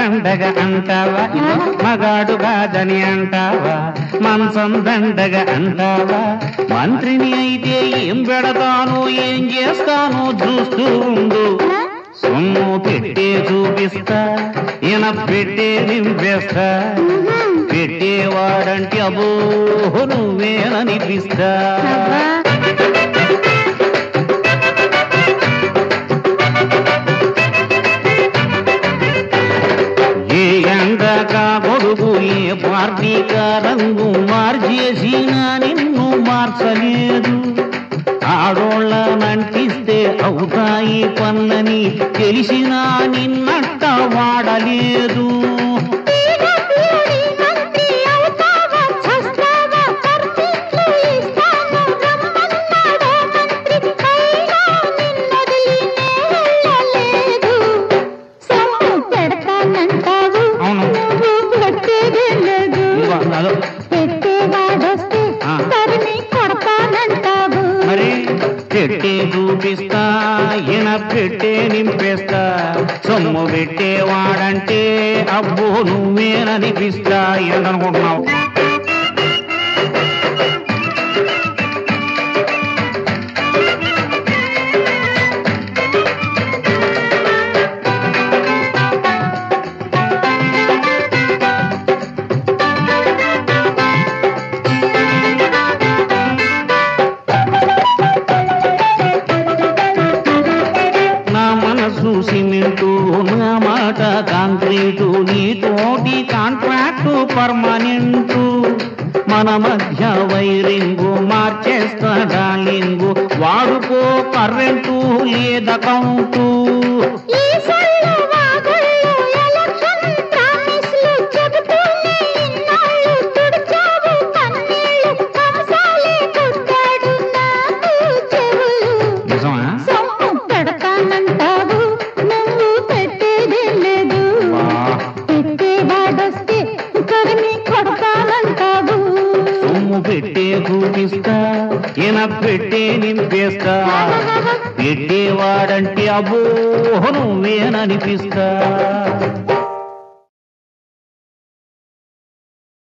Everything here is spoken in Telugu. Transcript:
దండగా అంటావా మగాడు కాదని అంటావా మంచం దండగా అంటావా మంత్రిని అయితే ఏం పెడతాను ఏం చేస్తాను చూస్తూ ఉండు సొమ్ము పెట్టే చూపిస్తా ఈయన పెట్టే నింపేస్తా పెట్టేవాడంటే అబో నువ్వేననిపిస్తా అబ్బా. ఏ ఎండక గొడుగు ఏ పార్టీక రంగు మార్చేసినా నిన్ను మార్చలేదు ఆడోళ్ళనంటిస్తే అవుతాయి పన్నని తెలిసినా నిన్నట్ట వాడలేదు పీడబ్ల్యూడీ మంత్రి అవుతావా చస్తావా పర్మిట్లు ఇస్తాను రమ్మన్నాడా మంత్రి అయినా నిన్నొదిలి నే వెళ్ళలేదు సొమ్ము పెడతానంటావు అవును. నువ్వు పెట్టేదే లేదు ఇదిగో అదో. పెట్టేవాడొస్తే ఆ. తరిమి కొడతానంటావు మరి పెట్టే చూపిస్తా ఈయన పెట్టే నింపేస్తా సొమ్ము పెట్టేవాడంటే అబ్బో నువ్వేననిపిస్తా ఏంటనుకుంటున్నావు నా మనసు సిమెంటు నా మాట కాంక్రీటు నీతోటి కాంట్రాక్టు పర్మనెంటు మన మధ్య వైరింగు మార్చేస్తా డార్లింగు వాడుకో కరెంటు లేదకౌంటు ఈ సొల్లు వాగుళ్ళు ఎలక్షన్ ప్రామిస్లు చెబుతూనే ఇన్నాళ్ళు తుడిచావు కన్నీళ్ళు కంసాలే కొట్టాడు నాకు చెవులు నిజమా సొమ్ము పెడతానంటావు నువ్వు పెట్టేదే లేదు వా. పెట్టేవాడొస్తే కరిమి కొడతానంటావు సొమ్ము పెట్టే చూపిస్తా ఈయన పెట్టే నింపేస్తా పెట్టేవాడంటే అబ్బో నువ్వేననిపిస్తా